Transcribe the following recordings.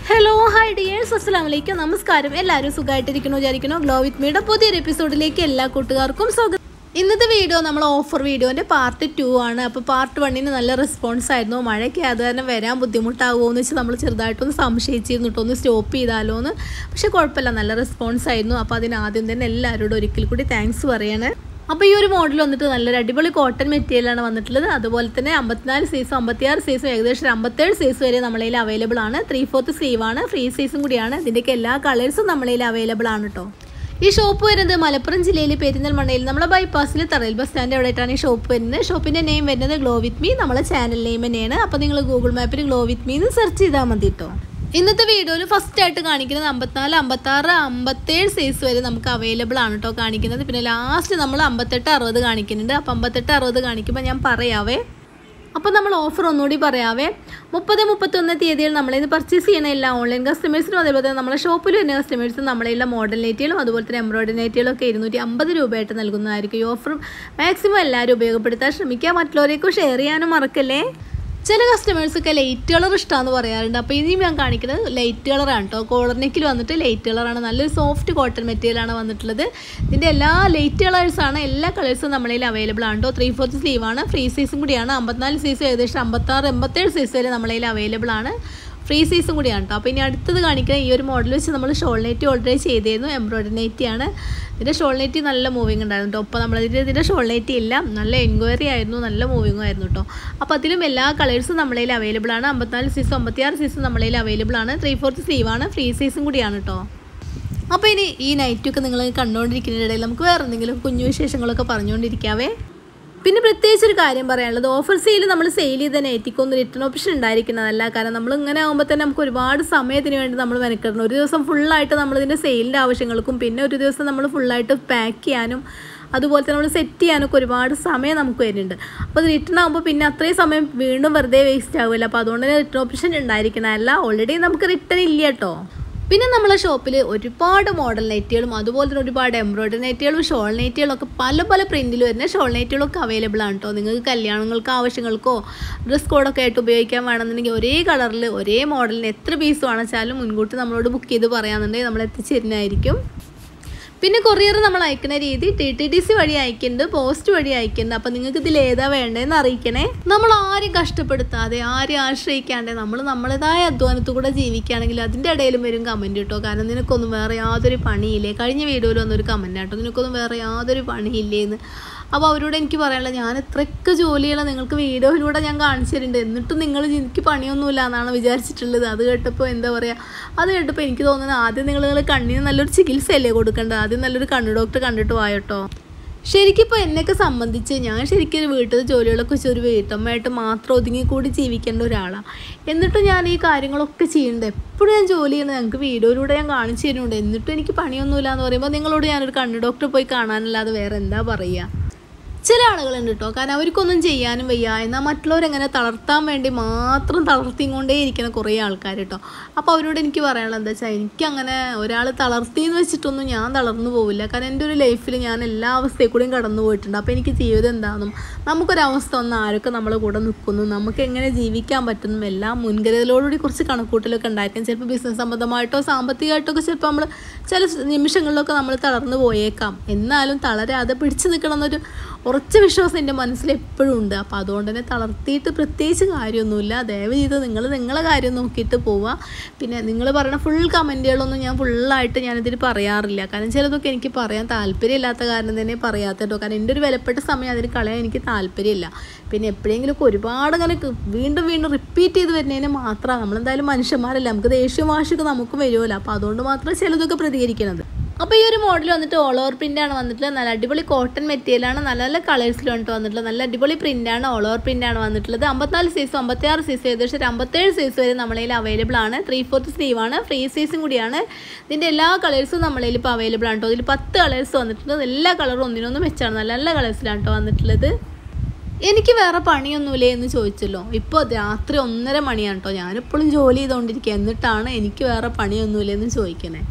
hello hi dears അസ്സലാമു അലൈക്കും നമസ്കാരം എല്ലാവരും സുഖമായിട്ടിരിക്കണോ വിചാരിക്കണോ ഗ്ലോ വിത്ത് മീയുടെ പുതിയൊരു എപ്പിസോഡിലേക്ക് എല്ലാ കൂട്ടുകാർക്കും സ്വാഗതം ഇന്നത്തെ വീഡിയോ നമ്മൾ ഓഫർ വീഡിയോൻ്റെ പാർട്ട് ടു ആണ് അപ്പോൾ പാർട്ട് വണ്ണിന് നല്ല റെസ്പോൺസ് ആയിരുന്നു മഴയ്ക്ക് അത് തന്നെ വരാൻ ബുദ്ധിമുട്ടാകുമോ എന്ന് വെച്ച് നമ്മൾ ചെറുതായിട്ടൊന്ന് സംശയിച്ചിരുന്നു കേട്ടോ ഒന്ന് സ്റ്റോപ്പ് ചെയ്താലോ എന്ന് പക്ഷേ കുഴപ്പമില്ല നല്ല റെസ്പോൺസ് ആയിരുന്നു അപ്പോൾ അതിന് ആദ്യം തന്നെ എല്ലാവരോടും ഒരിക്കൽ കൂടി താങ്ക്സ് പറയണേ അപ്പോൾ ഈ ഒരു മോഡൽ വന്നിട്ട് നല്ലൊരു അടിപൊളി കോട്ടൺ മെറ്റീരിയലാണ് വന്നിട്ടുള്ളത് അതുപോലെ തന്നെ അമ്പത്തിനാല് സൈസും അമ്പത്തിയാറ് സൈസും ഏകദേശം ഒരു അമ്പത്തേഴ് സൈസ് വരെ നമ്മളതിൽ അവൈലബിൾ ആണ് ത്രീ ഫോർത്ത് സ്ലീവ് ആണ് ഫ്രീ സൈസും കൂടിയാണ് ഇതിൻ്റെയൊക്കെ എല്ലാ കളേഴ്സും നമ്മളതിൽ അവൈലബിൾ ആണ് കേട്ടോ ഈ ഷോപ്പ് വരുന്നത് മലപ്പുറം ജില്ലയിൽ പെരിന്തൽമണ്ണയിൽ നമ്മളെ ബൈപ്പാസിൽ തറയിൽ ബസ് സ്റ്റാൻഡ് എവിടെയായിട്ടാണ് ഈ ഷോപ്പ് വരുന്നത് ഷോപ്പിൻ്റെ നെയിം വരുന്നത് ഗ്ലോ വിത്ത് മീ നമ്മളെ ചാനൽ നെയിം തന്നെയാണ് അപ്പോൾ നിങ്ങൾ ഗൂഗിൾ മാപ്പിൽ ഗ്ലോ വിത്ത് മീ എന്ന് സെർച്ച് ചെയ്താൽ മതി കേട്ടോ ഇന്നത്തെ വീഡിയോയിൽ ഫസ്റ്റ് ആയിട്ട് കാണിക്കുന്നത് അമ്പത്തിനാല് അമ്പത്താറ് അമ്പത്തേഴ് സൈസ് വരെ നമുക്ക് അവൈലബിൾ ആണ് കേട്ടോ കാണിക്കുന്നത് പിന്നെ ലാസ്റ്റ് നമ്മൾ അമ്പത്തെട്ട് അറുപത് കാണിക്കുന്നുണ്ട് അപ്പോൾ അമ്പത്തെട്ട് അറുപത് കാണിക്കുമ്പോൾ ഞാൻ പറയാവേ അപ്പോൾ നമ്മൾ ഓഫർ ഒന്നുകൂടി പറയാവേ മുപ്പത് മുപ്പത്തൊന്ന് തീയതിയിൽ നമ്മളിത് പർച്ചേസ് ചെയ്യണ എല്ലാ ഓൺലൈൻ കസ്റ്റമേഴ്സിനും അതേപോലെ തന്നെ നമ്മുടെ ഷോപ്പിൽ വരുന്ന കസ്റ്റമേഴ്സും നമ്മളെല്ലാം മോഡൽ നെറ്റുകളും അതുപോലെ തന്നെ എംബ്രോയിഡറി നെറ്റുകളും ഒക്കെ ഇരുന്നൂറ്റി അമ്പത് രൂപയായിട്ട് നൽകുന്നതായിരിക്കും ഈ ഓഫർ മാക്സിമം എല്ലാവരും ഉപയോഗപ്പെടുത്താൻ ശ്രമിക്കുക മറ്റുള്ളവരേക്കും ഷെയർ ചെയ്യാനും മറക്കല്ലേ ചില കസ്റ്റമേഴ്സൊക്കെ ലൈറ്റ് കളർ ഇഷ്ടമാണെന്ന് പറയാറുണ്ട് അപ്പോൾ ഇനിയും ഞാൻ കാണിക്കുന്നത് ലൈറ്റ് കളറാണ് കേട്ടോ കോളർ നെക്കിൽ വന്നിട്ട് ലൈറ്റ് കളറാണ് നല്ലൊരു സോഫ്റ്റ് കോട്ടൺ മെറ്റീരിയലാണ് വന്നിട്ടുള്ളത് ഇതിൻ്റെ എല്ലാ ലൈറ്റ് കളേഴ്സാണ് എല്ലാ കളേഴ്സും നമ്മളതിൽ അവൈലബിൾ ആണ് കേട്ടോ ത്രീ ഫോർത്ത് സ്ലീവാണ് ഫ്രീ സൈസും കൂടിയാണ് അമ്പത്തിനാല് സൈസ് ഏകദേശം അമ്പത്താറ് എൺപത്തേഴ് സൈസ് വരെ നമ്മളതിൽ അവൈലബിൾ ആണ് ഫ്രീ സൈസും കൂടിയാണ് കേട്ടോ അപ്പോൾ ഇനി അടുത്തത് കാണിക്കുന്ന ഈ ഒരു മോഡൽ വെച്ച് നമ്മൾ ഷോൾ നെറ്റ് ഓർഡർ ചെയ്തിരുന്നു എംബ്രോയിഡറി നെറ്റ് ആണ് ഇതിൻ്റെ ഷോൾ നെറ്റ് നല്ല മൂവിങ് ഉണ്ടായിരുന്നു കേട്ടോ അപ്പോൾ നമ്മളതിൽ ഇതിൻ്റെ ഷോൾ നെറ്റ് ഇല്ല നല്ല എൻക്വയറി ആയിരുന്നു നല്ല മൂവിങ്ങും ആയിരുന്നു കേട്ടോ അപ്പോൾ അതിലും എല്ലാ കളേഴ്സും നമ്മളതിൽ അവൈലബിൾ ആണ് അമ്പത്തിനാല് സൈസും അമ്പത്തിയാറ് സൈസും നമ്മളതിൽ അവൈലബിൾ ആണ് ത്രീ ഫോർത്ത് സ്ലീവാണ് ഫ്രീ സൈസും കൂടിയാണ് കേട്ടോ അപ്പോൾ ഇനി ഈ നൈറ്റൊക്കെ നിങ്ങൾ കണ്ടുകൊണ്ടിരിക്കുന്നതിനിടയിൽ നമുക്ക് വേറെ എന്തെങ്കിലും കുഞ്ഞു വിശേഷങ്ങളൊക്കെ പറഞ്ഞുകൊണ്ടിരിക്കാവേ പിന്നെ പ്രത്യേകിച്ച് ഒരു കാര്യം പറയാനുള്ളത് ഓഫർ സെയിൽ നമ്മൾ സെയിൽ ചെയ്ത നൈറ്റിക്കൊന്നും റിട്ടേൺ ഓപ്ഷൻ ഉണ്ടായിരിക്കുന്നതല്ല കാരണം നമ്മൾ ഇങ്ങനെ ആകുമ്പോൾ തന്നെ നമുക്ക് ഒരുപാട് സമയത്തിന് വേണ്ടി നമ്മൾ മെനക്കിടണം ഒരു ദിവസം ഫുള്ളായിട്ട് നമ്മളിതിൻ്റെ സെയിലിൻ്റെ ആവശ്യങ്ങൾക്കും പിന്നെ ഒരു ദിവസം നമ്മൾ ഫുള്ളായിട്ട് പാക്ക് ചെയ്യാനും അതുപോലെ തന്നെ നമ്മൾ സെറ്റ് ചെയ്യാനൊക്കെ ഒരുപാട് സമയം നമുക്ക് വരുന്നുണ്ട് അപ്പോൾ അത് റിട്ടേൺ ആകുമ്പോൾ പിന്നെ അത്രയും സമയം വീണ്ടും വെറുതെ വേസ്റ്റ് ആവില്ല അപ്പോൾ അതുകൊണ്ട് തന്നെ റിട്ടേൺ ഓപ്ഷൻ ഉണ്ടായിരിക്കണമല്ല ഓൾറെഡി നമുക്ക് റിട്ടേൺ ഇല്ല കേട്ടോ പിന്നെ നമ്മളെ ഷോപ്പിൽ ഒരുപാട് മോഡൽ നെറ്റുകളും അതുപോലെ തന്നെ ഒരുപാട് എംബ്രോയിഡറി നെറ്റുകളും ഷോൾ നെറ്റുകളും ഒക്കെ പല പല പ്രിൻറ്റിൽ വരുന്ന ഷോൾ നെറ്റുകളൊക്കെ അവൈലബിൾ ആണ് കേട്ടോ നിങ്ങൾക്ക് കല്യാണങ്ങൾക്ക് ആവശ്യങ്ങൾക്കോ ഡ്രസ് കോഡൊക്കെ ആയിട്ട് ഉപയോഗിക്കാൻ വേണമെന്നുണ്ടെങ്കിൽ ഒരേ കളറിൽ ഒരേ മോഡലിന് എത്ര പീസ് വേണമെച്ചാലും മുൻകൂട്ടി നമ്മളോട് ബുക്ക് ചെയ്ത് പറയാമെന്നുണ്ടെങ്കിൽ നമ്മൾ എത്തിച്ചേരുന്നതായിരിക്കും പിന്നെ കൊറിയർ നമ്മൾ അയക്കുന്ന രീതി ടി ടി ഡി സി വഴി അയക്കുന്നുണ്ട് പോസ്റ്റ് വഴി അയക്കുന്നുണ്ട് അപ്പം നിങ്ങൾക്ക് ഇതിൽ ഏതാ വേണ്ടതെന്ന് അറിയിക്കണേ നമ്മൾ ആരും കഷ്ടപ്പെടുത്താതെ ആരും ആശ്രയിക്കാണ്ട് നമ്മൾ നമ്മളേതായ അധ്വാനത്തു കൂടെ ജീവിക്കുകയാണെങ്കിൽ അതിൻ്റെ ഇടയിലും വരും കമൻറ്റ് കേട്ടോ കാരണം നിനക്കൊന്നും വേറെ യാതൊരു പണിയില്ലേ കഴിഞ്ഞ വീഡിയോയിൽ വന്നൊരു കമൻറ്റ് കേട്ടോ നിനക്കൊന്നും വേറെ യാതൊരു പണിയില്ലേന്ന് അപ്പോൾ അവരോട് എനിക്ക് പറയാനുള്ളത് ഞാൻ എത്രയൊക്കെ ജോലിയുള്ള നിങ്ങൾക്ക് വീഡിയോയിലൂടെ ഞാൻ കാണിച്ചു തരുന്നുണ്ട് എന്നിട്ടും നിങ്ങൾ എനിക്ക് പണിയൊന്നുമില്ല എന്നാണ് വിചാരിച്ചിട്ടുള്ളത് അത് കേട്ടപ്പോൾ എന്താ പറയുക അത് കേട്ടപ്പോൾ എനിക്ക് തോന്നുന്നത് ആദ്യം നിങ്ങൾ നിങ്ങൾ കണ്ണിന് നല്ലൊരു ചികിത്സയല്ലേ കൊടുക്കേണ്ടത് ആദ്യം നല്ലൊരു കണ്ണു ഡോക്ടർ കണ്ടിട്ട് വായോട്ടോ ശരിക്കും ഇപ്പോൾ എന്നെയൊക്കെ സംബന്ധിച്ച് ഞാൻ ശരിക്കും ഒരു വീട്ടിൽ ജോലികളൊക്കെ വെച്ച് ഒരു വീട്ടമ്മയായിട്ട് മാത്രം ഒതുങ്ങി കൂടി ജീവിക്കേണ്ട ഒരാളാണ് എന്നിട്ടും ഞാൻ ഈ കാര്യങ്ങളൊക്കെ ചെയ്യുന്നുണ്ട് എപ്പോഴും ഞാൻ ജോലി ചെയ്യണം ഞങ്ങൾക്ക് വീഡിയോയിലൂടെ ഞാൻ കാണിച്ചു തരുന്നുണ്ട് എന്നിട്ടും എനിക്ക് പണിയൊന്നുമില്ല എന്ന് പറയുമ്പോൾ നിങ്ങളോട് ഞാനൊരു കണ്ണു ഡോക്ടറെ പോയി കാണാനല്ലാതെ വേറെ എന്താ പറയുക ചില ആളുകളുണ്ട് കേട്ടോ കാരണം അവർക്കൊന്നും ചെയ്യാനും വയ്യ എന്നാൽ മറ്റുള്ളവരെങ്ങനെ തളർത്താൻ വേണ്ടി മാത്രം തളർത്തിക്കൊണ്ടേ ഇരിക്കുന്ന കുറേ ആൾക്കാർ കേട്ടോ അപ്പോൾ അവരോട് എനിക്ക് പറയാനുള്ളത് എന്താ വെച്ചാൽ എനിക്കങ്ങനെ ഒരാൾ തളർത്തി എന്ന് വെച്ചിട്ടൊന്നും ഞാൻ തളർന്നു പോവില്ല കാരണം എൻ്റെ ഒരു ലൈഫിൽ ഞാൻ എല്ലാ അവസ്ഥയിൽ കൂടെയും കടന്നു പോയിട്ടുണ്ട് അപ്പോൾ എനിക്ക് ജീവിതം എന്താണെന്നും നമുക്കൊരവസ്ഥ വന്ന് ആരൊക്കെ നമ്മളെ കൂടെ നിൽക്കുന്നു നമുക്ക് എങ്ങനെ ജീവിക്കാൻ പറ്റുന്നു എല്ലാം മുൻകരുതലോടുകൂടി കുറച്ച് കണക്കൂട്ടലൊക്കെ ഉണ്ടായിരിക്കും ചിലപ്പോൾ ബിസിനസ് സംബന്ധമായിട്ടോ സാമ്പത്തികമായിട്ടോ ഒക്കെ ചിലപ്പോൾ നമ്മൾ ചില നിമിഷങ്ങളിലൊക്കെ നമ്മൾ തളർന്നു പോയേക്കാം എന്നാലും തളരാതെ പിടിച്ചു നിൽക്കണം എന്നൊരു ഉറച്ച വിശ്വാസം എൻ്റെ മനസ്സിൽ എപ്പോഴും ഉണ്ട് അപ്പോൾ അതുകൊണ്ട് തന്നെ തളർത്തിയിട്ട് പ്രത്യേകിച്ച് കാര്യമൊന്നുമില്ല ദയവ് ചെയ്ത് നിങ്ങൾ നിങ്ങളെ കാര്യം നോക്കിയിട്ട് പോവുക പിന്നെ നിങ്ങൾ പറയുന്ന ഫുൾ കമൻറ്റുകളൊന്നും ഞാൻ ഫുള്ളായിട്ട് ഞാനിതിൽ പറയാറില്ല കാരണം ചിലതൊക്കെ എനിക്ക് പറയാൻ താല്പര്യമില്ലാത്ത കാരണം തന്നെ പറയാത്ത കേട്ടോ കാരണം എൻ്റെ ഒരു വിലപ്പെട്ട സമയം അതിന് കളയാൻ എനിക്ക് താല്പര്യമില്ല പിന്നെ എപ്പോഴെങ്കിലുമൊക്കെ ഒരുപാട് അങ്ങനെ വീണ്ടും വീണ്ടും റിപ്പീറ്റ് ചെയ്ത് വരുന്നതിന് മാത്രമാണ് നമ്മളെന്തായാലും മനുഷ്യന്മാരല്ല നമുക്ക് ദേഷ്യം വാശിയൊക്കെ നമുക്ക് വരുമല്ലോ അപ്പോൾ അതുകൊണ്ട് മാത്രം ചിലതൊക്കെ പ്രതികരിക്കുന്നത് അപ്പോൾ ഈ ഒരു മോഡൽ വന്നിട്ട് ഓൾ ഓവർ പ്രിൻ്റാണ് വന്നിട്ടുള്ളത് നല്ല അടിപൊളി കോട്ടൺ മെറ്റീരിയലാണ് നല്ല നല്ല കളേഴ്സിലാണ് വന്നിട്ടുള്ളത് നല്ല അടിപൊളി പ്രിൻ്റാണ് ഓൾ ഓവർ പ്രിൻ്റാണ് വന്നിട്ടുള്ളത് അമ്പത്തിനാല് സൈസും അമ്പത്തിയാറ് സൈസ് ഏകദേശം ഒരു അമ്പത്തേഴ് സൈസ് വരെ നമ്മളതിൽ അവൈലബിൾ ആണ് ത്രീ ഫോർത്ത് സ്ലീവാണ് ഫ്രീ സൈസും കൂടിയാണ് ഇതിൻ്റെ എല്ലാ കളേഴ്സും നമ്മളതിൽ ഇപ്പോൾ അവൈലബിൾ ആണ് കേട്ടോ ഇതിൽ പത്ത് കളേഴ്സ് വന്നിട്ടുണ്ട് എല്ലാ കളറും ഒന്നിനൊന്നും വെച്ചാണ് നല്ല നല്ല കളേഴ്സിലാണ് കേട്ടോ വന്നിട്ടുള്ളത് എനിക്ക് വേറെ പണിയൊന്നുമില്ലേ എന്ന് ചോദിച്ചല്ലോ ഇപ്പോൾ രാത്രി ഒന്നര മണിയാണ് കേട്ടോ ഞാനിപ്പോഴും ജോലി ചെയ്തുകൊണ്ടിരിക്കുക എന്നിട്ടാണ് എനിക്ക് വേറെ പണിയൊന്നുമില്ലേ എന്ന് ചോദിക്കണേ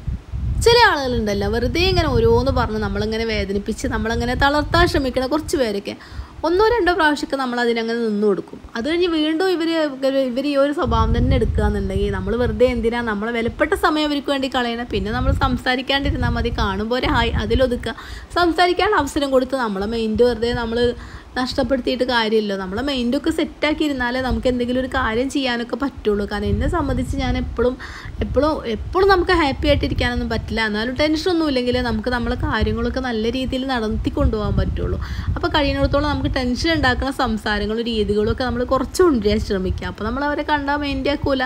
ചില ആളുകളുണ്ടല്ലോ വെറുതെ ഇങ്ങനെ ഓരോന്ന് പറഞ്ഞ് നമ്മളിങ്ങനെ വേദനിപ്പിച്ച് നമ്മളിങ്ങനെ തളർത്താൻ ശ്രമിക്കണ കുറച്ച് പേരൊക്കെ ഒന്നോ രണ്ടോ പ്രാവശ്യമൊക്കെ നമ്മൾ അതിനങ്ങനെ നിന്ന് കൊടുക്കും അത് കഴിഞ്ഞ് വീണ്ടും ഇവർ ഇവർ ഈ ഒരു സ്വഭാവം തന്നെ എടുക്കുക എന്നുണ്ടെങ്കിൽ നമ്മൾ വെറുതെ എന്തിനാ നമ്മളെ വിലപ്പെട്ട സമയം അവർക്ക് വേണ്ടി കളയണം പിന്നെ നമ്മൾ സംസാരിക്കാണ്ടിരുന്നാൽ മതി കാണുമ്പോൾ ഒരു ഹായ് അതിലൊതുക്കുക സംസാരിക്കാൻ അവസരം കൊടുത്ത് നമ്മളെ മൈൻഡ് വെറുതെ നമ്മൾ നഷ്ടപ്പെടുത്തിയിട്ട് കാര്യമില്ല നമ്മളെ മൈൻഡൊക്കെ സെറ്റാക്കി ഇരുന്നാലേ നമുക്ക് എന്തെങ്കിലും ഒരു കാര്യം ചെയ്യാനൊക്കെ പറ്റുള്ളൂ കാരണം എന്നെ സംബന്ധിച്ച് ഞാൻ എപ്പോഴും എപ്പോഴും എപ്പോഴും നമുക്ക് ഹാപ്പി ആയിട്ടിരിക്കാനൊന്നും പറ്റില്ല എന്നാലും ടെൻഷനൊന്നും ഇല്ലെങ്കിൽ നമുക്ക് നമ്മളെ കാര്യങ്ങളൊക്കെ നല്ല രീതിയിൽ നടത്തി കൊണ്ടുപോകാൻ പറ്റുള്ളൂ അപ്പോൾ കഴിയുന്നിടത്തോളം നമുക്ക് ടെൻഷൻ ഉണ്ടാക്കുന്ന സംസാരങ്ങളും രീതികളും ഒക്കെ നമ്മൾ കുറച്ച് കൊണ്ടുവരാൻ ശ്രമിക്കുക അപ്പോൾ നമ്മൾ അവരെ കണ്ടാൽ മൈൻഡ് ആക്കൂല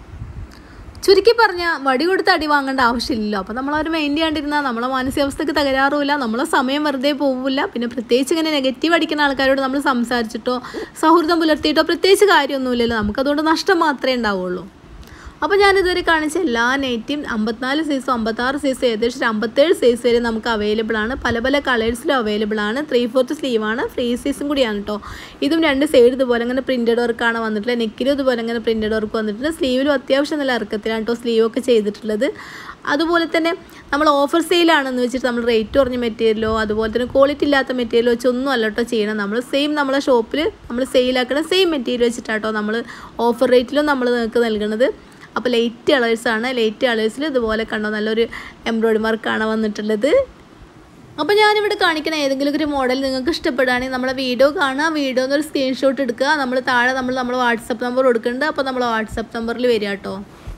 ചുരുക്കി പറഞ്ഞാൽ വടി കൊടുത്ത് അടി വാങ്ങേണ്ട ആവശ്യമില്ലല്ലോ അപ്പോൾ നമ്മൾ അവർ മെയിൻ ചെയ്യാണ്ടിരുന്നാൽ നമ്മളെ മാനസികാവസ്ഥയ്ക്ക് തകരാറുമില്ല നമ്മളെ സമയം വെറുതെ പോവില്ല പിന്നെ പ്രത്യേകിച്ച് ഇങ്ങനെ നെഗറ്റീവ് അടിക്കുന്ന ആൾക്കാരോട് നമ്മൾ സംസാരിച്ചിട്ടോ സൗഹൃദം പുലർത്തിയിട്ടോ പ്രത്യേകിച്ച് കാര്യമൊന്നുമില്ലല്ലോ നമുക്കതുകൊണ്ട് നഷ്ടം മാത്രമേ ഉണ്ടാവുള്ളൂ അപ്പോൾ ഞാനിതുവരെ കാണിച്ച എല്ലാ നെറ്റും അമ്പത്തിനാല് സൈസും അമ്പത്താറ് സൈസും ഏകദേശം ഒരു അമ്പത്തേഴ് സൈസ് വരെ നമുക്ക് അവൈലബിൾ ആണ് പല പല കളേഴ്സിലും അവൈലബിൾ ആണ് ത്രീ ഫോർത്ത് സ്ലീവാണ് ഫ്രീ സൈസും കൂടിയാണ് കേട്ടോ ഇതും രണ്ട് സൈഡ് ഇതുപോലെ അങ്ങനെ പ്രിൻറ്റഡ് വർക്കാണ് വന്നിട്ടുള്ളത് നെക്കിലും ഇതുപോലെ അങ്ങനെ പ്രിൻറ്റഡ് വർക്ക് വന്നിട്ടുണ്ട് സ്ലീവിലും അത്യാവശ്യം നല്ല ഇറക്കത്തിലാണ് കേട്ടോ സ്ലീവൊക്കെ ചെയ്തിട്ടുള്ളത് അതുപോലെ തന്നെ നമ്മൾ ഓഫർ സെയിലാണെന്ന് വെച്ചിട്ട് നമ്മൾ റേറ്റ് കുറഞ്ഞ മെറ്റീരിയലോ അതുപോലെ തന്നെ ക്വാളിറ്റി ഇല്ലാത്ത മെറ്റീരിയലോ വെച്ചൊന്നും അല്ല കേട്ടോ ചെയ്യണം നമ്മൾ സെയിം നമ്മളെ ഷോപ്പിൽ നമ്മൾ സെയിലാക്കുന്ന സെയിം മെറ്റീരിയൽ വെച്ചിട്ടാട്ടോ നമ്മൾ ഓഫർ റേറ്റിലും നമ്മൾ നിങ്ങൾക്ക് നൽകുന്നത് അപ്പോൾ ലൈറ്റ് കളേഴ്സാണ് ലൈറ്റ് കളേഴ്സിൽ ഇതുപോലെ കണ്ടോ നല്ലൊരു എംബ്രോയിഡറി വർക്കാണ് വന്നിട്ടുള്ളത് അപ്പോൾ ഞാനിവിടെ കാണിക്കുന്ന ഏതെങ്കിലും ഒരു മോഡൽ നിങ്ങൾക്ക് ഇഷ്ടപ്പെടുകയാണെങ്കിൽ നമ്മളെ വീഡിയോ കാണുക വീഡിയോ ഒരു സ്ക്രീൻഷോട്ട് എടുക്കുക നമ്മൾ താഴെ നമ്മൾ നമ്മൾ വാട്സപ്പ് നമ്പർ കൊടുക്കുന്നുണ്ട് അപ്പോൾ നമ്മൾ വാട്സപ്പ് നമ്പറിൽ വരിക കേട്ടോ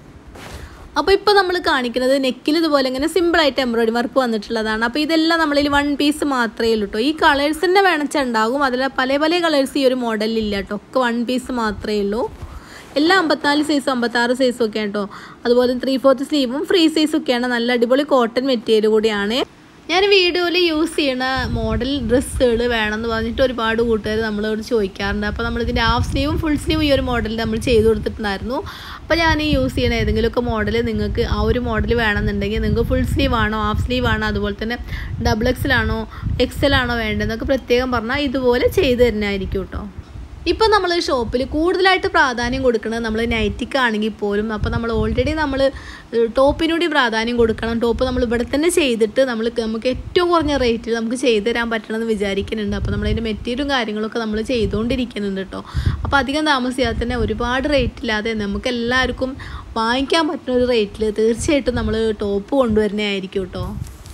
അപ്പോൾ ഇപ്പോൾ നമ്മൾ കാണിക്കുന്നത് നെക്കിൽ ഇതുപോലെ ഇങ്ങനെ സിമ്പിളായിട്ട് എംബ്രോയിഡറി വർക്ക് വന്നിട്ടുള്ളതാണ് അപ്പോൾ ഇതെല്ലാം നമ്മളിൽ വൺ പീസ് മാത്രമേ ഉള്ളൂ കേട്ടോ ഈ കളേഴ്സിൻ്റെ വേണച്ച ഉണ്ടാകും അതിൽ പല പല കളേഴ്സ് ഈ ഒരു മോഡലിൽ ഇല്ല കേട്ടോ ഒക്കെ വൺ പീസ് മാത്രമേ ഉള്ളൂ എല്ലാം അമ്പത്തിനാല് സൈസും അമ്പത്താറ് സൈസും ഒക്കെ കേട്ടോ അതുപോലെ ത്രീ ഫോർത്ത് സ്ലീവും ഫ്രീ സൈസും ഒക്കെയാണ് നല്ല അടിപൊളി കോട്ടൺ മെറ്റീരിയൽ കൂടിയാണ് ഞാൻ വീഡിയോയിൽ യൂസ് ചെയ്യണ മോഡൽ ഡ്രസ്സുകൾ വേണമെന്ന് പറഞ്ഞിട്ട് ഒരുപാട് കൂട്ടുകാർ നമ്മളോട് ചോദിക്കാറുണ്ട് അപ്പോൾ നമ്മളിതിൻ്റെ ഹാഫ് സ്ലീവും ഫുൾ സ്ലീവും ഈ ഒരു മോഡലിൽ നമ്മൾ ചെയ്ത് കൊടുത്തിട്ടുണ്ടായിരുന്നു അപ്പോൾ ഞാൻ ഈ യൂസ് ചെയ്യണ ഏതെങ്കിലുമൊക്കെ മോഡൽ നിങ്ങൾക്ക് ആ ഒരു മോഡൽ വേണമെന്നുണ്ടെങ്കിൽ നിങ്ങൾക്ക് ഫുൾ സ്ലീവ് ആണോ ഹാഫ് സ്ലീവ് ആണോ അതുപോലെ തന്നെ ഡബിൾ എക്സലാണോ എക്സലാണോ വേണ്ടതെന്നൊക്കെ പ്രത്യേകം പറഞ്ഞാൽ ഇതുപോലെ ചെയ്ത് തരുന്നതായിരിക്കും കേട്ടോ ഇപ്പോൾ നമ്മൾ ഷോപ്പിൽ കൂടുതലായിട്ട് പ്രാധാന്യം കൊടുക്കുന്നത് നമ്മൾ നൈറ്റിക്കാണെങ്കിൽ പോലും അപ്പോൾ നമ്മൾ ഓൾറെഡി നമ്മൾ ടോപ്പിനൂടി പ്രാധാന്യം കൊടുക്കണം ടോപ്പ് നമ്മൾ ഇവിടെ തന്നെ ചെയ്തിട്ട് നമ്മൾ നമുക്ക് ഏറ്റവും കുറഞ്ഞ റേറ്റിൽ നമുക്ക് ചെയ്തു തരാൻ പറ്റണമെന്ന് വിചാരിക്കുന്നുണ്ട് അപ്പോൾ നമ്മളതിൻ്റെ മെറ്റീരിയലും കാര്യങ്ങളൊക്കെ നമ്മൾ ചെയ്തുകൊണ്ടിരിക്കുന്നുണ്ട് കേട്ടോ അപ്പോൾ അധികം താമസിയാതെ തന്നെ ഒരുപാട് റേറ്റില്ലാതെ നമുക്ക് എല്ലാവർക്കും വാങ്ങിക്കാൻ പറ്റുന്ന ഒരു റേറ്റിൽ തീർച്ചയായിട്ടും നമ്മൾ ടോപ്പ് കൊണ്ടുവരുന്നതായിരിക്കും കേട്ടോ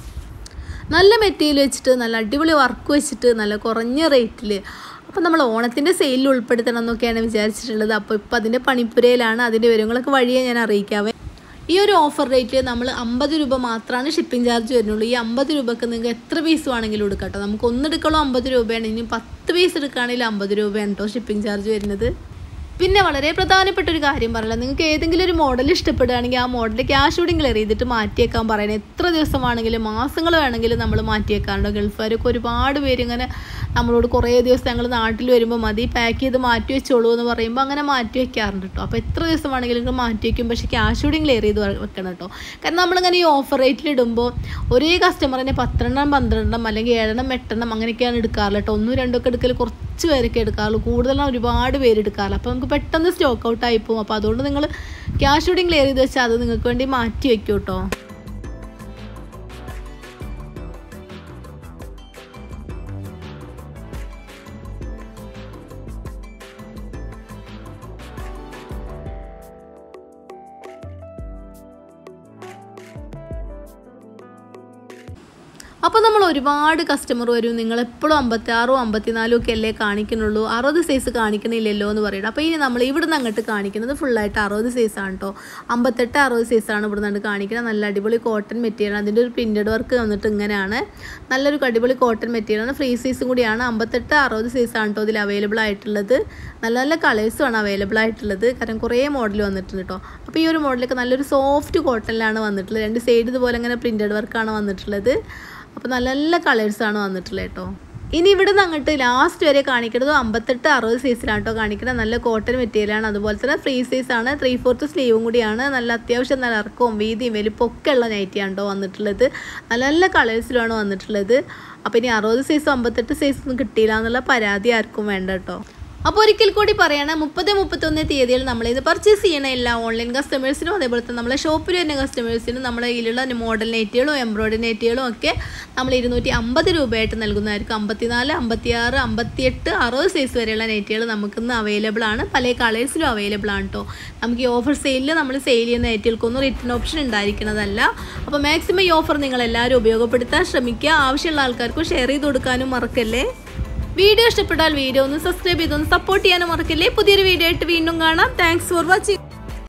നല്ല മെറ്റീരിയൽ വെച്ചിട്ട് നല്ല അടിപൊളി വർക്ക് വെച്ചിട്ട് നല്ല കുറഞ്ഞ റേറ്റിൽ അപ്പോൾ നമ്മൾ ഓണത്തിൻ്റെ സെയിലിൽ ഉൾപ്പെടുത്തണം എന്നൊക്കെയാണ് വിചാരിച്ചിട്ടുള്ളത് അപ്പോൾ ഇപ്പോൾ അതിൻ്റെ പണിപ്പുരയിലാണ് അതിൻ്റെ വിവരങ്ങളൊക്കെ വഴിയെ ഞാൻ അറിയിക്കാവേ ഈ ഒരു ഓഫർ റേറ്റിൽ നമ്മൾ അമ്പത് രൂപ മാത്രമാണ് ഷിപ്പിംഗ് ചാർജ് വരുന്നുള്ളൂ ഈ അമ്പത് രൂപക്ക് നിങ്ങൾക്ക് എത്ര പീസ് വേണമെങ്കിലും എടുക്കാം കേട്ടോ നമുക്ക് ഒന്നെടുക്കണോ അമ്പത് രൂപയാണ് ഇനി പത്ത് പീസ് എടുക്കുകയാണെങ്കിൽ അമ്പത് രൂപയാണ് കേട്ടോ ഷിപ്പിംഗ് ചാർജ് വരുന്നത് പിന്നെ വളരെ പ്രധാനപ്പെട്ട ഒരു കാര്യം പറയില്ല നിങ്ങൾക്ക് ഏതെങ്കിലും ഒരു മോഡൽ ഇഷ്ടപ്പെടുകയാണെങ്കിൽ ആ മോഡൽ ക്യാഷ് കൂടി ക്ലിയർ ചെയ്തിട്ട് മാറ്റിയേക്കാൻ പറയണേ എത്ര ദിവസം വേണമെങ്കിലും മാസങ്ങൾ വേണമെങ്കിലും നമ്മൾ മാറ്റിയേക്കാറുണ്ട് ഗൾഫുകാരൊക്കെ ഒരുപാട് പേര് ഇങ്ങനെ നമ്മളോട് കുറേ ദിവസം ഞങ്ങൾ നാട്ടിൽ വരുമ്പോൾ മതി പാക്ക് ചെയ്ത് മാറ്റി വെച്ചോളൂ എന്ന് പറയുമ്പോൾ അങ്ങനെ മാറ്റി വെക്കാറുണ്ട് കേട്ടോ അപ്പോൾ എത്ര ദിവസം വേണമെങ്കിലും നിങ്ങൾ മാറ്റി വെക്കും പക്ഷേ ക്യാഷ് കൂടി ക്ലിയർ ചെയ്ത് വെക്കണം കേട്ടോ കാരണം നമ്മളിങ്ങനെ ഈ ഓഫർ റേറ്റിൽ ഇടുമ്പോൾ ഒരേ കസ്റ്റമറിനെ പത്തെണ്ണം പന്ത്രണ്ടെണ്ണം അല്ലെങ്കിൽ ഏഴെണ്ണം എട്ടെണ്ണം അങ്ങനെയൊക്കെയാണ് എടുക്കാറുള്ളത് കേട്ടോ ഒന്നും രണ്ടൊക്കെ എടുക്കൽ കുറച്ച് പേരൊക്കെ എടുക്കാറുള്ളൂ കൂടുതലും ഒരുപാട് പേര് എടുക്കാറില്ല അപ്പോൾ നമുക്ക് പെട്ടെന്ന് സ്റ്റോക്ക് ഔട്ട് ആയി പോകും അപ്പോൾ അതുകൊണ്ട് നിങ്ങൾ ക്യാഷ് കൂടി ക്ലിയർ ചെയ്ത് വെച്ചാൽ അത് നിങ്ങൾക്ക് വേണ്ടി മാറ്റി വെക്കും കേട്ടോ അപ്പോൾ നമ്മൾ ഒരുപാട് കസ്റ്റമർ വരും നിങ്ങളെപ്പോഴും അമ്പത്താറും അമ്പത്തിനാലും ഒക്കെ അല്ലേ കാണിക്കുന്നുള്ളൂ അറുപത് സൈസ് കാണിക്കണില്ലല്ലോ എന്ന് പറയുന്നത് അപ്പോൾ ഇനി നമ്മൾ ഇവിടെ നിന്ന് അങ്ങോട്ട് കാണിക്കുന്നത് ഫുള്ളായിട്ട് അറുപത് സൈസാണ് കേട്ടോ അമ്പത്തെട്ട് അറുപത് സൈസാണ് ഇവിടെ നിന്ന് കാണിക്കുന്നത് നല്ല അടിപൊളി കോട്ടൺ മെറ്റീരിയൽ അതിൻ്റെ ഒരു പ്രിൻറ്റഡ് വർക്ക് വന്നിട്ട് ഇങ്ങനെയാണ് നല്ലൊരു അടിപൊളി കോട്ടൺ മെറ്റീരിയലാണ് ഫ്രീ സൈസും കൂടിയാണ് അമ്പത്തെട്ട് അറുപത് സൈസാണ് കേട്ടോ ഇതിൽ അവൈലബിൾ ആയിട്ടുള്ളത് നല്ല നല്ല കളേഴ്സുമാണ് അവൈലബിൾ ആയിട്ടുള്ളത് കാരണം കുറേ മോഡൽ വന്നിട്ടുണ്ട് കേട്ടോ അപ്പോൾ ഈ ഒരു മോഡലൊക്കെ നല്ലൊരു സോഫ്റ്റ് കോട്ടണിലാണ് വന്നിട്ടുള്ളത് രണ്ട് സൈഡ് ഇതുപോലെ ഇങ്ങനെ പ്രിൻറ്റഡ് വർക്കാണ് വന്നിട്ടുള്ളത് അപ്പോൾ നല്ല നല്ല കളേഴ്സാണ് വന്നിട്ടുള്ളത് കേട്ടോ ഇനി ഇവിടെ നിന്ന് അങ്ങോട്ട് ലാസ്റ്റ് വരെ കാണിക്കുന്നത് അമ്പത്തെട്ട് അറുപത് സൈസിലാണ് കേട്ടോ കാണിക്കുന്നത് നല്ല കോട്ടൺ മെറ്റീരിയലാണ് അതുപോലെ തന്നെ ഫ്രീ സൈസാണ് ത്രീ ഫോർത്ത് സ്ലീവും കൂടിയാണ് നല്ല അത്യാവശ്യം നല്ല ഇറക്കവും വീതിയും വലിപ്പൊക്കെ ഉള്ള നൈറ്റിയാണ് കേട്ടോ വന്നിട്ടുള്ളത് നല്ല നല്ല കളേഴ്സിലാണ് വന്നിട്ടുള്ളത് അപ്പോൾ ഇനി അറുപത് സൈസും അമ്പത്തെട്ട് സൈസൊന്നും കിട്ടിയില്ല എന്നുള്ള പരാതി ആർക്കും വേണ്ട കേട്ടോ അപ്പോൾ ഒരിക്കൽ കൂടി പറയണം മുപ്പത് മുപ്പത്തൊന്ന് തീയതിയിൽ നമ്മൾ ഇത് പർച്ചേസ് ചെയ്യണ എല്ലാ ഓൺലൈൻ കസ്റ്റമേഴ്സിനും അതേപോലെ തന്നെ നമ്മളെ ഷോപ്പിൽ തന്നെ കസ്റ്റമേഴ്സിനും നമ്മുടെ കയ്യിലുള്ള മോഡൽ നെറ്റുകളും എംബ്രോയിഡറി നെറ്റുകളും ഒക്കെ നമ്മൾ ഇരുന്നൂറ്റി അമ്പത് രൂപയായിട്ട് നൽകുന്നതായിരിക്കും അമ്പത്തിനാല് അമ്പത്തിയാറ് അമ്പത്തിയെട്ട് അറുപത് സൈസ് വരെയുള്ള നെറ്റുകൾ നമുക്കിന്ന് അവൈലബിൾ ആണ് പല കളേഴ്സിലും അവൈലബിൾ ആണ് കേട്ടോ നമുക്ക് ഈ ഓഫർ സെയിലിൽ നമ്മൾ സെയിൽ ചെയ്യുന്ന നെറ്റുകൾക്കൊന്നും റിട്ടേൺ ഓപ്ഷൻ ഉണ്ടായിരിക്കുന്നതല്ല അപ്പോൾ മാക്സിമം ഈ ഓഫർ നിങ്ങൾ എല്ലാവരും ഉപയോഗപ്പെടുത്താൻ ശ്രമിക്കുക ആവശ്യമുള്ള ആൾക്കാർക്ക് ഷെയർ ചെയ്ത് കൊടുക്കാനും മറക്കല്ലേ വീഡിയോ ഇഷ്ടപ്പെട്ടാൽ വീഡിയോ ഒന്ന് സബ്സ്ക്രൈബ് ചെയ്തൊന്ന് സപ്പോർട്ട് ചെയ്യാനും മറക്കില്ലേ പുതിയൊരു വീഡിയോ ആയിട്ട് വീണ്ടും കാണാം താങ്ക്സ് ഫോർ വാച്ചിങ്